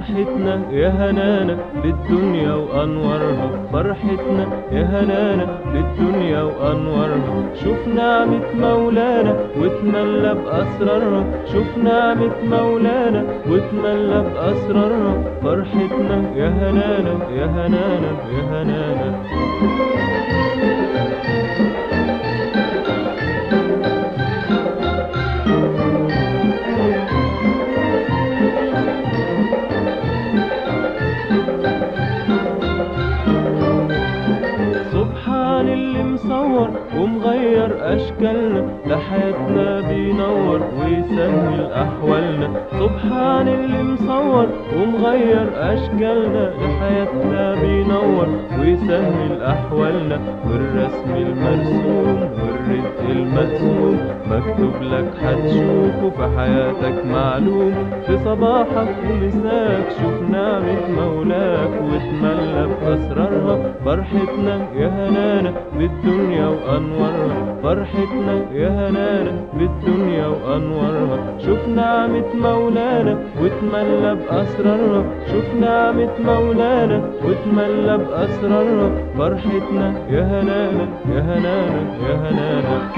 فرحتنا يا هنانا بالدنيا وأنوارها فرحتنا يا هنانا بالدنيا وأنوارها شوف نعمة مولانا وتملى بأسرارها شوف نعمة مولانا وتملى بأسرارها فرحتنا يا هنانا يا هنانا يا هنانا سبحان اللي مصور ومغير اشكالنا لحياتنا بينور ويسهل احوالنا سبحان اللي مصور ومغير اشكالنا لحياتنا بينور ويسهل احوالنا والرسم المرسوم والرزق المقسوم مكتوب لك هتشوفه في حياتك معلوم في صباحك ومساك شوف نعمة مولاك وتملى بأسرارها فرحتنا يا هنانا بالدنيا وأنوارها فرحتنا يا هنانا بالدنيا وأنوارها شوف نعمة مولانا وتملى بأسرارها شوف نعمة مولانا وتملى بأسرارها فرحتنا يا هنانا يا هنانا يا هنانا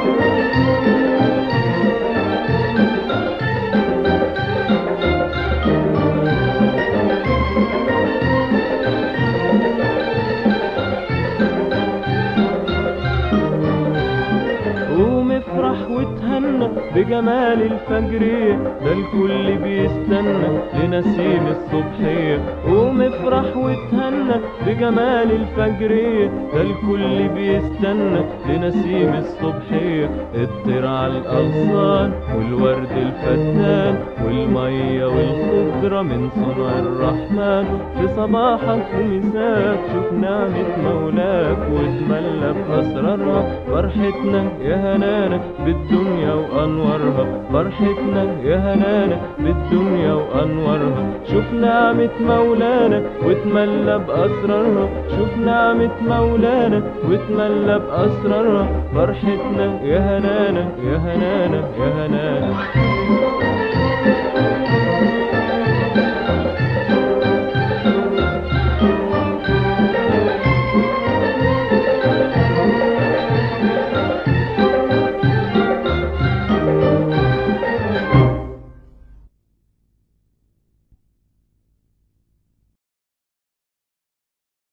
قوم افرح وتهنى بجمال الفجرية ده الكل بيستنى لنسيم الصبحية قوم افرح وتهنى بجمال الفجرية ده الكل بيستنى لنسيم الصبحية الطير على الأغصان والورد الفتان والمية والخضرة من صنع الرحمن في صباحك ومساك شوف نعمة مولاك وتملى بأسرارها فرحتنا يا هنانا بالدنيا وأنوارها فرحتنا يا هنانا بالدنيا وأنوارها شوف نعمة مولانا وتملى بأسرارها شوف نعمة مولانا وتملى بأسرارها فرحتنا يا هنانا يا هنانا يا هنانا